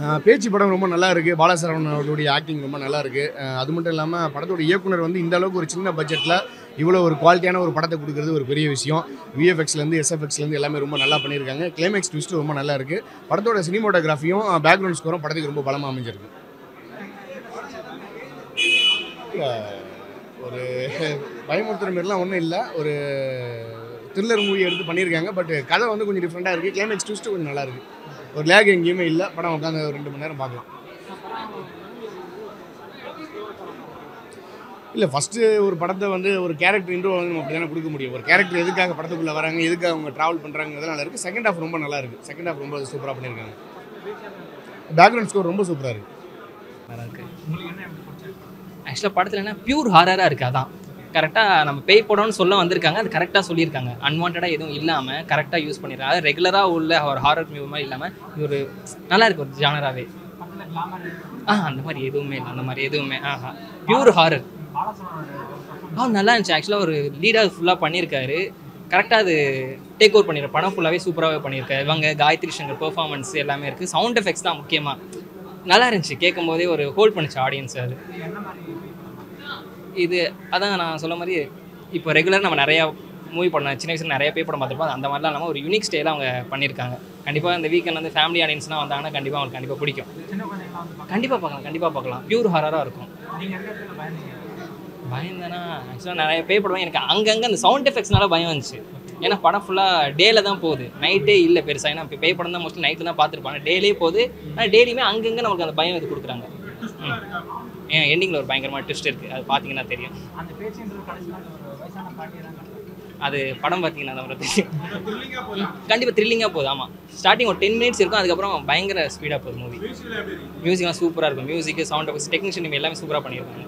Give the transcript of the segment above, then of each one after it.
அஹ் பேச்சு படம் ரொம்ப நல்லா இருக்குது பாலசரவணன் அவர்களுடைய ஆக்டிங் ரொம்ப நல்லா இருக்குது அது மட்டும் இல்லாமல் படத்தோட இயக்குனர் வந்து இந்த அளவுக்கு ஒரு சின்ன பட்ஜெட்டில் இவ்வளோ ஒரு குவாலிட்டியான ஒரு படத்தை கொடுக்குறது ஒரு பெரிய விஷயம் விஎஃப்எக்ஸ்லேருந்து எஸ்எஃப்எக்ஸ்லேருந்து எல்லாமே ரொம்ப நல்லா பண்ணியிருக்காங்க கிளைமேக்ஸ் ட்விஸ்ட் ரொம்ப நல்லா இருக்குது படத்தோட சினிமோட்டோகிராஃபியும் பேக்ரவுண்ட் ஸ்கோரும் படத்துக்கு ரொம்ப பலமாக அமைஞ்சிருக்கு இல்ல, ஒரு பயமுறுத்துற மாதிரிலாம் ஒன்றும் இல்லை ஒரு த்ரில்லர் மூவி எடுத்து பண்ணியிருக்காங்க பட் கதை வந்து கொஞ்சம் டிஃப்ரெண்ட்டாக இருக்குது கிளைமேக்ஸ் ட்விஸ்ட்டு கொஞ்சம் நல்லா இருக்குது ஒரு லேக் எங்கேயுமே இல்லை படம் உட்காந்து ஒரு ரெண்டு மணி நேரம் பார்க்கலாம் இல்லை ஃபஸ்ட்டு ஒரு படத்தை வந்து ஒரு கேரக்டர் இன்ட்ரோ வந்து நம்ம அப்படி தானே கொடுக்க முடியும் ஒரு கேரக்டர் எதுக்காக படத்துக்குள்ளே வராங்க எதுக்காக அவங்க ட்ராவல் பண்ணுறாங்கிறது நல்லா இருக்குது செகண்ட் ஹாஃப் ரொம்ப நல்லா இருக்குது செகண்ட் ஹாஃப் ரொம்ப சூப்பராக பண்ணியிருக்காங்க பேக்ரவுண்ட் ஸ்கோர் ரொம்ப சூப்பராக இருக்குது நல்லா இருக்கு ஆக்சுவலாக படத்தில் என்ன பியூர் ஹாரராக இருக்குது அதான் கரெக்டாக நம்ம பேய் படம்னு சொல்ல வந்திருக்காங்க அது கரெக்டாக சொல்லியிருக்காங்க அன்வான்டாக எதுவும் இல்லாமல் கரெக்டாக யூஸ் பண்ணியிருக்காங்க அது ரெகுலராக உள்ள ஒரு ஹாரர் மூவி மாதிரி இல்லாமல் இது ஒரு நல்லா இருக்கு ஒரு ஜானராகவே ஆ அந்த மாதிரி எதுவுமே இல்லை அந்த மாதிரி எதுவுமே ஆஹா பியூர் ஹாரர் ஆ நல்லா இருந்துச்சு ஆக்சுவலாக ஒரு லீடாக ஃபுல்லாக பண்ணியிருக்காரு கரெக்டாக அது டேக் ஓவர் பண்ணிடுற படம் ஃபுல்லாகவே சூப்பராகவே பண்ணியிருக்காரு இவங்க காயத்ரி சங்கர் பெர்ஃபார்மன்ஸ் எல்லாமே இருக்குது சவுண்ட் எஃபெக்ட்ஸ் தான் முக்கியமாக நல்லா இருந்துச்சு கேட்கும் போதே ஒரு ஹோல்ட் பண்ணுச்சு ஆடியன்ஸ் அது இது அதான் நான் சொல்ல மாதிரி இப்போ ரெகுலர் நம்ம நிறையா மூவி பண்ண சின்ன வயசுல நிறைய பே படம் பார்த்துருப்போம் அந்த மாதிரிலாம் இல்லாமல் ஒரு யூனிக் ஸ்டைலாக அவங்க பண்ணியிருக்காங்க கண்டிப்பாக இந்த வீக்கெண்ட் வந்து ஃபேமிலி ஆடியன்ஸ்லாம் வந்தாங்கன்னா கண்டிப்பாக அவங்களுக்கு கண்டிப்பாக பிடிக்கும் கண்டிப்பாக பார்க்கலாம் கண்டிப்பாக பார்க்கலாம் பியூர் ஹாரராக இருக்கும் பயந்தேன்னா ஆக்சுவலாக நிறைய பே படம் எனக்கு அங்கங்கே அந்த சவுண்ட் எஃபெக்ட்ஸ்னால பயம் வந்துச்சு ஏன்னா படம் ஃபுல்லாக டேல தான் போகுது நைட்டே இல்லை பெருசாக ஏன்னா இப்போ பே படம் தான் மோஸ்ட்லி நைட்டில் தான் பார்த்துருப்பாங்க டேலே போகுது ஆனால் டெய்லியுமே அங்கங்கே நமக்கு அந்த பயம் இது கொடுக்குறாங்க ம். ஏன் எண்டிங்கில் ஒரு பயங்கரமாக ட்விஸ்ட் இருக்குது அது பார்த்தீங்கன்னா தெரியும் அது படம் பார்த்தீங்கன்னா தான் உங்களுக்கு தெரியும் கண்டிப்பாக த்ரில்லிங்காக போகுது ஆமாம் ஸ்டார்டிங் ஒரு டென் மினிட்ஸ் இருக்கும் அதுக்கப்புறம் பயங்கர ஸ்பீடாக போகுது மூவி மியூசிக்லாம் சூப்பராக இருக்கும் மியூசிக் சவுண்ட் எஃபெக்ட்ஸ் டெக்னீஷியன் எல்லாமே சூப்பராக பண்ணியிருக்காங்க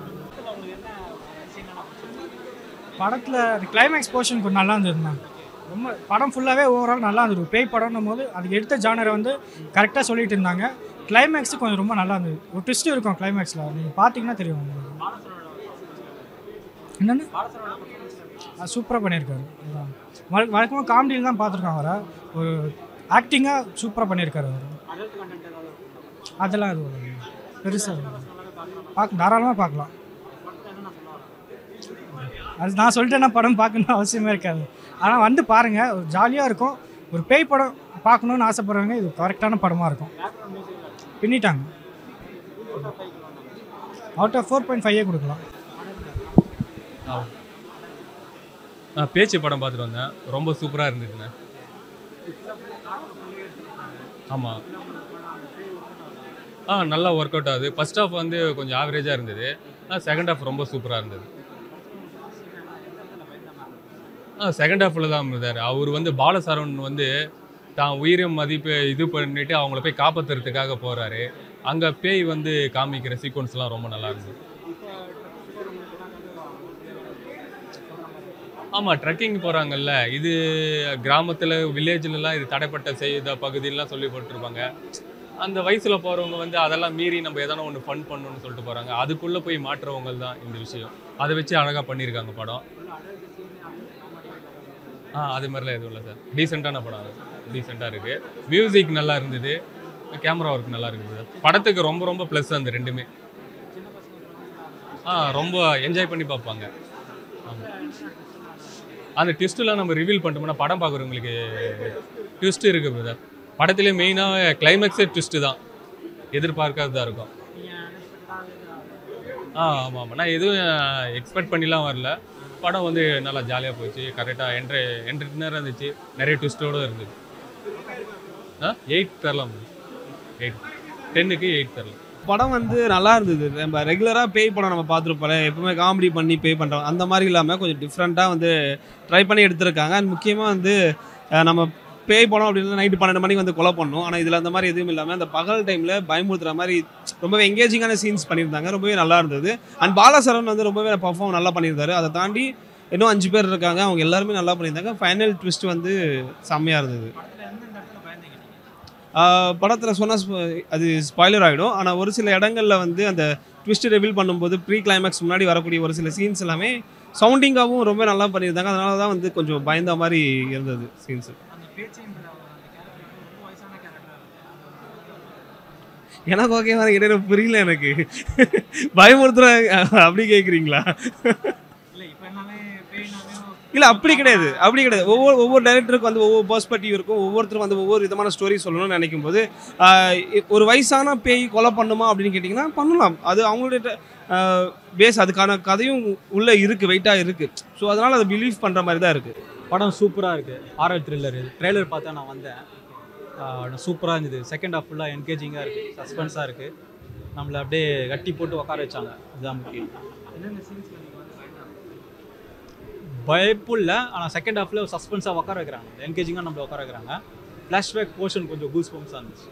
படத்தில் அந்த கிளைமேக்ஸ் போர்ஷன் கொஞ்சம் நல்லா இருந்ததுண்ணா ரொம்ப படம் ஃபுல்லாகவே ஓவரால் நல்லா இருந்தது பேய் படம்னும் போது அதுக்கு எடுத்த ஜானரை வந்து கரெக்டாக சொல்லிட்டு இருந்தாங்க கிளைமேக்ஸு கொஞ்சம் ரொம்ப நல்லா இருந்தது ஒரு ட்விஸ்ட் இருக்கும் கிளைமேக்ஸில் நீங்கள் பார்த்தீங்கன்னா தெரியும் உங்களுக்கு என்னென்னு அது சூப்பராக பண்ணியிருக்காரு அதான். வழ- வழக்கமாக காமெடியில் தான் பார்த்துருக்கோம் அவரை ஒரு ஆக்டிங்காக சூப்பராக பண்ணியிருக்காரு அவர் அதெல்லாம் அது பெருசாக பார்க்க தாராளமாக பார்க்கலாம் அது நான் சொல்லிட்டேன்னா படம் பார்க்கணும்னு அவசியமே இருக்காது ஆனால் வந்து பாருங்கள் ஒரு ஜாலியாக இருக்கும் ஒரு பேய் படம் பார்க்கணுன்னு ஆசைப்படுறவங்க இது கரெக்டான படமாக இருக்கும் பின்னிட்டாங்க அவுட் ஆஃப் ஃபோர் பாயிண்ட் ஃபைவே கொடுக்கலாம் நான் பேச்சு படம் பார்த்துட்டு வந்தேன் ரொம்ப சூப்பராக இருந்துச்சுண்ணே ஆமாம் ஆ நல்லா ஒர்க் அவுட் ஆகுது ஃபர்ஸ்ட் ஹாஃப் வந்து கொஞ்சம் ஆவரேஜாக இருந்தது செகண்ட் ஹாஃப் ரொம்ப சூப்பராக இருந்தது ஆ செகண்ட் ஹாஃபில் தான் இருந்தார் அவர் வந்து பாலசரவணன் வந்து தான் உயிரின் மதிப்பு இது பண்ணிட்டு அவங்கள போய் காப்பாற்றுறதுக்காக போகிறாரு அங்கே பேய் வந்து காமிக்கிற சீக்வன்ஸ்லாம் ரொம்ப நல்லா இருந்தது ஆமாம் ட்ரெக்கிங் போகிறாங்கல்ல இது கிராமத்தில் வில்லேஜ்லலாம் இது தடைப்பட்ட செய்த பகுதியெல்லாம் சொல்லி போட்டிருப்பாங்க அந்த வயசில் போகிறவங்க வந்து அதெல்லாம் மீறி நம்ம எதனா ஒன்று ஃபன் பண்ணணும்னு சொல்லிட்டு போகிறாங்க அதுக்குள்ளே போய் மாற்றுறவங்க தான் இந்த விஷயம் அதை வச்சு அழகாக பண்ணியிருக்காங்க படம் ஆ அது மாதிரிலாம் எதுவும் இல்லை சார் டீசெண்டான படம் அது டீசெண்டாக இருக்குது மியூசிக் நல்லா இருந்தது கேமரா ஒர்க் நல்லா இருக்குது சார் படத்துக்கு ரொம்ப ரொம்ப ப்ளஸ் அந்த ரெண்டுமே ஆ ரொம்ப என்ஜாய் பண்ணி பார்ப்பாங்க ஆமாம் அந்த ட்விஸ்ட்டெலாம் நம்ம ரிவீல் பண்ணிட்டோம்னா படம் பார்க்குறவங்களுக்கு ட்விஸ்ட் இருக்குது பிரதர் படத்திலே மெயினாக கிளைமேக்ஸே ட்விஸ்ட்டு தான் எதிர்பார்க்காததாக இருக்கும் ஆ ஆமாம் ஆமாம் நான் எதுவும் எக்ஸ்பெக்ட் பண்ணிலாம் வரல படம் வந்து நல்லா ஜாலியாக போச்சு கரெக்டாக என்ட்ரு என்டர்டெய்னராக இருந்துச்சு நிறைய ட்விஸ்ட்டோடு இருந்தது ஆ எயிட் தரலாம் எயிட் டென்னுக்கு எயிட் தரலாம் படம் வந்து நல்லா இருந்தது நம்ம ரெகுலராக பேய் படம் நம்ம பார்த்துருப்போம்ல எப்பவுமே காமெடி பண்ணி பே பண்ணுறோம் அந்த மாதிரி இல்லாமல் கொஞ்சம் டிஃப்ரெண்ட்டாக வந்து ட்ரை பண்ணி எடுத்திருக்காங்க அண்ட் முக்கியமாக வந்து அஹ், நம்ம பேய் படம் அப்படின்னா நைட்டு பன்னெண்டு மணிக்கு வந்து கொலை பண்ணணும் ஆனால் இதில் அந்த மாதிரி எதுவும் இல்லாமல் அந்த பகல் டைமில் பயமுறுத்துற மாதிரி ரொம்பவே எங்கேஜிங்கான சீன்ஸ் பண்ணியிருந்தாங்க ரொம்பவே நல்லா இருந்தது அண்ட் பாலாசரன் வந்து ரொம்பவே பர்ஃபார்ம் நல்லா பண்ணியிருந்தாரு அதை தாண்டி இன்னும் அஞ்சு பேர் இருக்காங்க அவங்க எல்லாருமே நல்லா பண்ணியிருந்தாங்க ஃபைனல் ட்விஸ்ட் வந்து செம்மையாக இருந்தது படத்தில் சொன்னால் அது ஸ்பாய்லர் ஆகிடும் ஆனால் ஒரு சில இடங்களில் வந்து அந்த ட்விஸ்ட் ரிவீல் பண்ணும்போது ப்ரீ கிளைமேக்ஸ் முன்னாடி வரக்கூடிய ஒரு சில சீன்ஸ் எல்லாமே சவுண்டிங்காகவும் ரொம்ப நல்லா பண்ணியிருந்தாங்க அதனால தான் வந்து கொஞ்சம் பயந்த மாதிரி இருந்தது சீன்ஸு எனக்கு ஓகேவா இடையில புரியல எனக்கு பயமுறுத்துறாங்க அப்படி கேட்குறீங்களா இல்லை அப்படி கிடையாது அப்படி கிடையாது ஒவ்வொரு ஒவ்வொரு டைரக்டருக்கும் வந்து ஒவ்வொரு பர்ஸ்பெக்டிவ் இருக்கும் ஒவ்வொருத்தரும் வந்து ஒவ்வொரு விதமான ஸ்டோரி சொல்லணும்னு நினைக்கும் போது ஆஹ் ஒரு வயசான பேய் கொலை பண்ணுமா அப்படின்னு கேட்டிங்கன்னா பண்ணலாம் அது அவங்களுடைய பேஸ் அதுக்கான கதையும் உள்ளே இருக்குது வெயிட்டாக இருக்குது ஸோ அதனால் அதை பிலீவ் பண்ணுற மாதிரி தான் இருக்குது படம் சூப்பராக இருக்குது ஹாரர் த்ரில்லர் ட்ரெய்லர் பார்த்தா நான் வந்தேன் சூப்பராக இருந்தது செகண்ட் ஹாஃப் ஃபுல்லாக என்கேஜிங்காக இருக்குது சஸ்பென்ஸாக இருக்குது நம்மளை அப்படியே கட்டி போட்டு உட்கார வச்சாங்க இதுதான் முக்கியம் பயப்பும் இல்லை ஆனால் செகண்ட் ஹாஃபில் சஸ்பென்ஸாக உட்கார வைக்கிறாங்க என்கேஜிங்காக நம்மளை உட்கார வைக்கிறாங்க ஃப்ளாஷ்பேக் போர்ஷன் கொஞ்சம் கூஸ் பம்ப்ஸாக இருந்துச்சு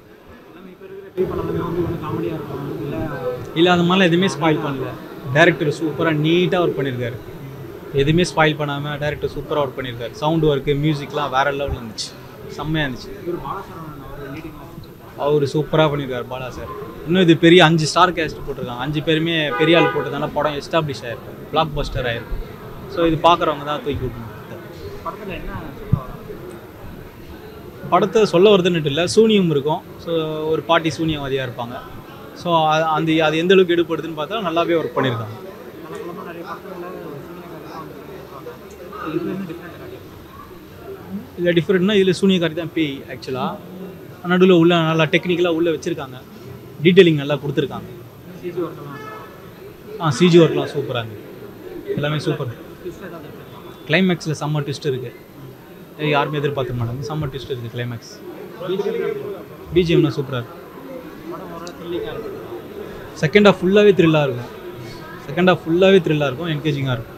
இல்லை அந்த மாதிரிலாம் எதுவுமே ஸ்பாயில் பண்ணல டேரக்டர் சூப்பராக நீட்டாக ஒர்க் பண்ணியிருக்காரு எதுவுமே ஸ்பாயில் பண்ணாமல் டேரக்டர் சூப்பராக ஒர்க் பண்ணியிருக்காரு சவுண்டு ஒர்க்கு மியூசிக்லாம் வேற லெவலில் இருந்துச்சு செம்மையாக இருந்துச்சு அவர் சூப்பராக பண்ணியிருக்காரு பாலா சார் இன்னும் இது பெரிய அஞ்சு ஸ்டார் கேஸ்ட் போட்டிருக்காங்க அஞ்சு பேருமே பெரிய ஆள் போட்டதுனால படம் எஸ்டாப்ளிஷ் ஆயிருக்கு பிளாக் பஸ்டர் ஆயிருக்கு ஸோ இது பார்க்குறவங்க தான் தூக்கி விடணும் படத்தை சொல்ல வருதுன்னுட்டு இல்லை சூனியம் இருக்கும் ஸோ ஒரு பாட்டி சூனியவாதியாக இருப்பாங்க ஸோ அந்த அது எந்த அளவுக்கு எடுப்படுதுன்னு பார்த்தா நல்லாவே ஒர்க் பண்ணியிருக்காங்க இதில் டிஃப்ரெண்ட்னா இதில் சூனியக்காரி தான் பேய் ஆக்சுவலாக நடுவில் உள்ள நல்லா டெக்னிக்கலாக உள்ளே வச்சுருக்காங்க டீட்டெயிலிங் நல்லா கொடுத்துருக்காங்க ஆ சிஜி ஒர்க்லாம் சூப்பராக இருந்துது எல்லாமே சூப்பர் கிளைமேக்ஸில் செம்ம ட்விஸ்ட் இருக்குது யாருமே எதிர்பார்க்க மாட்டாங்க செம்ம ட்விஸ்ட் இருக்குது கிளைமேக்ஸ் பிஜிஎம்னா சூப்பராக இருக்கு செகண்ட் ஹாஃப் ஃபுல்லாகவே த்ரில்லாக இருக்கும் செகண்ட் ஹாஃப் ஃபுல்லாகவே த்ரில்லாக இருக்கும் என்கேஜிங்காக இருக்கும்